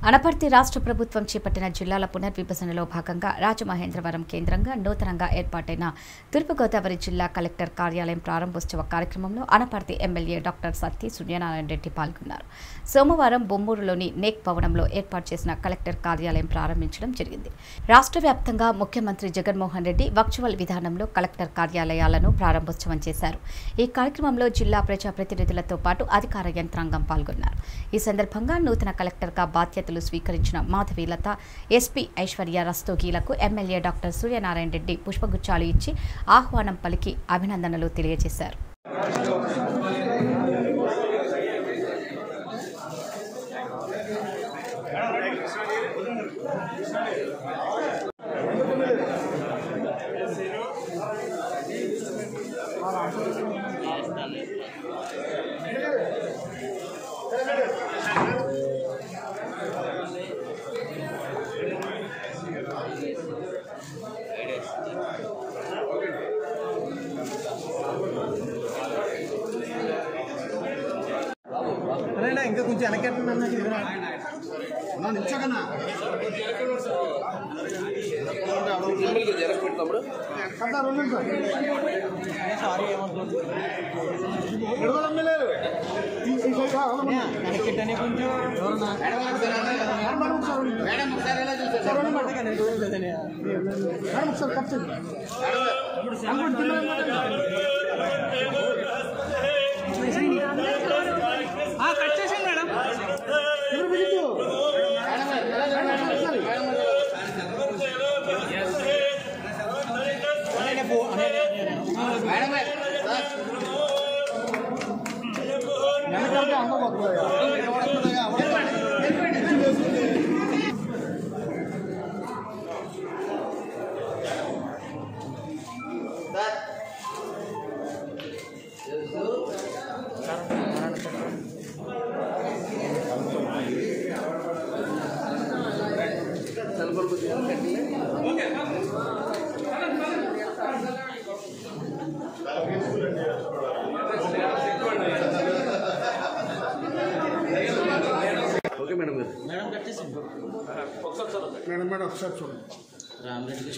అనపర్తి రాష్ట్ర ప్రభుత్వం చేపట్టిన జిల్లాల పునర్విభజనలో భాగంగా రాజమహేంద్రవరం కేంద్రంగా నూతనంగా ఏర్పాటైన తూర్పుగోదావరి జిల్లా కలెక్టర్ కార్యాలయం ప్రారంభోత్సవ కార్యక్రమంలో అనపర్తి ఎమ్మెల్యే డాక్టర్ సత్తి సూర్యనారాయణ రెడ్డి పాల్గొన్నారు సోమవారం బొమ్మూరులోని నేక్ భవనంలో ఏర్పాటు చేసిన కలెక్టర్ కార్యాలయం ప్రారంభించడం జరిగింది రాష్ట్ర వ్యాప్తంగా ముఖ్యమంత్రి జగన్మోహన్ రెడ్డి వర్చువల్ విధానంలో కలెక్టర్ కార్యాలయాలను ప్రారంభోత్సవం చేశారు ఈ కార్యక్రమంలో జిల్లా ప్రజాప్రతినిధులతో పాటు అధికార యంత్రాంగం పాల్గొన్నారు ఈ సందర్భంగా నూతన కలెక్టర్గా బాధ్యతలు స్వీకరించిన మాధవీలత ఎస్పీ ఐశ్వర్య రస్తోగీలకు ఎమ్మెల్యే డాక్టర్ సూర్యనారాయణ రెడ్డి పుష్పగుచ్చాలు ఇచ్చి ఆహ్వానం పలికి అభినందనలు తెలియజేశారు అరేనా ఇంకా కొంచెం వెనకెట్టండి చూడరా నిల్చోకన్నా కదా రెండు నిమిషాలు. సారీ ఏమనుకోండి ఎడగలు ఎమ్మెల్యేలు. ఈ ఈ సైడ్ రా, అవును. వెనకెట్టని కొంచెం ఎవరన్నా మేడం ఒకసారి ఉండండి. ఒకసారి ఉండండి మేడం. నేను చూడలేదు కదండి. మేడం ఒకసారి కట్ చేయండి. అనుకోండి, కింద నిలబడండి. ఆ, కట్ చేసాను మేడం ఎవరు బిగించు? మేడం, ఒకసారి. అనే పో అనే వెనకాలకే అందం వస్తుంది. మేడం కట్ చేసాను మేడం మేడం ఒకసారి చూడండి రామరెడ్డి